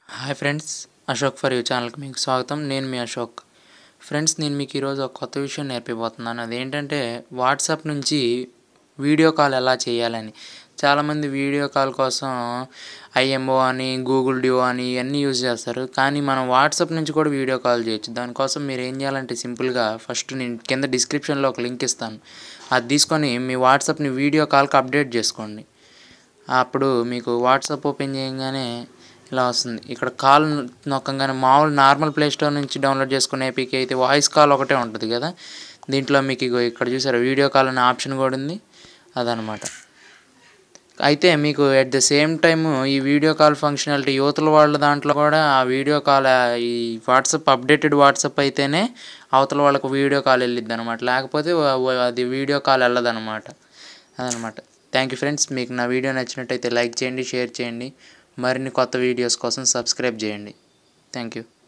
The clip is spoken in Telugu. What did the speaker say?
hi friends Ashok for you ఛానల్కి మీకు స్వాగతం నేను మీ అశోక్ ఫ్రెండ్స్ నేను మీకు ఈరోజు ఒక కొత్త విషయం నేర్పిపోతున్నాను అదేంటంటే వాట్సాప్ నుంచి వీడియో కాల్ ఎలా చేయాలని చాలామంది వీడియో కాల్ కోసం ఐఎంఓ అని గూగుల్ డ్యూ అని ఇవన్నీ యూజ్ చేస్తారు కానీ మనం వాట్సాప్ నుంచి కూడా వీడియో కాల్ చేయొచ్చు దానికోసం మీరు ఏం చేయాలంటే సింపుల్గా ఫస్ట్ నేను కింద డిస్క్రిప్షన్లో ఒక లింక్ ఇస్తాను అది తీసుకొని మీ వాట్సాప్ని వీడియో కాల్కి అప్డేట్ చేసుకోండి అప్పుడు మీకు వాట్సాప్ ఓపెన్ చేయగానే ఇలా వస్తుంది ఇక్కడ కాల్ నొక్కగానే మామూలు నార్మల్ ప్లే స్టోర్ నుంచి డౌన్లోడ్ చేసుకునే ఏపీకి అయితే వాయిస్ కాల్ ఒకటే ఉంటుంది కదా దీంట్లో మీకు ఇగో ఇక్కడ చూసారా వీడియో కాల్ అనే ఆప్షన్ కూడా ఉంది అదనమాట అయితే మీకు ఎట్ ద సేమ్ టైమ్ ఈ వీడియో కాల్ ఫంక్షనాలిటీ యువతల వాళ్ళ దాంట్లో కూడా ఆ వీడియో కాల్ ఈ వాట్సాప్ అప్డేటెడ్ వాట్సాప్ అయితేనే అవతల వాళ్ళకు వీడియో కాల్ వెళ్ళిద్ది అనమాట లేకపోతే వ- వ- అది వీడియో కాల్ వెళ్ళదన్నమాట అదనమాట థ్యాంక్ యూ ఫ్రెండ్స్ మీకు నా వీడియో నచ్చినట్టయితే లైక్ చేయండి షేర్ చేయండి మరిన్ని కొత్త వీడియోస్ కోసం సబ్స్క్రైబ్ చేయండి థ్యాంక్ యూ